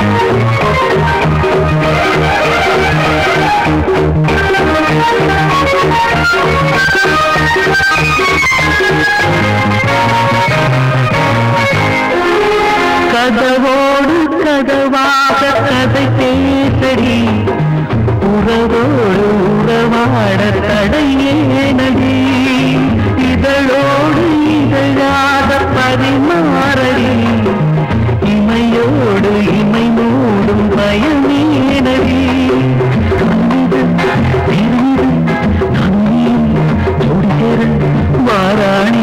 கதவோடு கதவாக கதை பேசடி உறவோடு உறவாட தடையேனடி இதழோடு இதழாத பரிமாறடி இமையோடு இமை மூடும் பயமேனடி கண்ணிது, தெரிந்து, கண்ணீர் துடிக்கிற வாராணி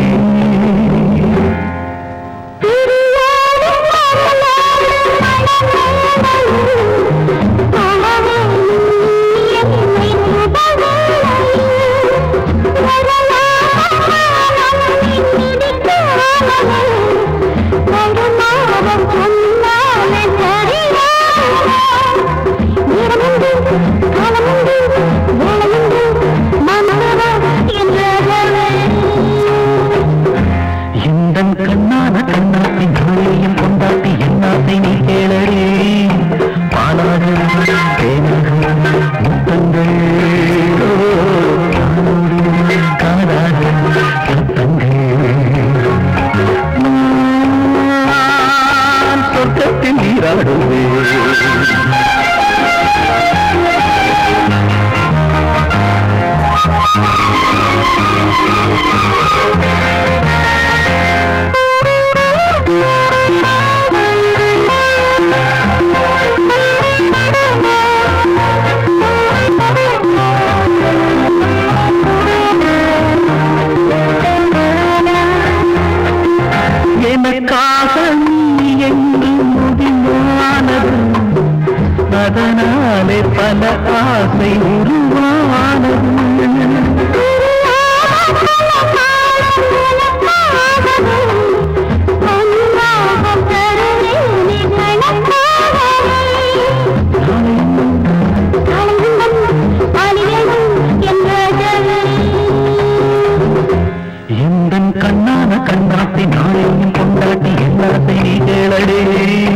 இந்த கண்ணான கண்ணாத்தி நாளையும் கொண்டாட்டி என்னாத்தை நீ கேளடி பாலாக தேனாக முத்தங்கள் ஓ, காணோடு காணாத ரத்தங்கள் நான் சொர்க்கத்தில் நீராடுவேன் எனக்காக நீ என்று முடிவானது அதனாலே பல ஆசை உருவானது எந்தன் கண்ணான கண்ணாத்தை நாளையும் கொண்டாட்டி எல்லாத்தை நீ கேளடே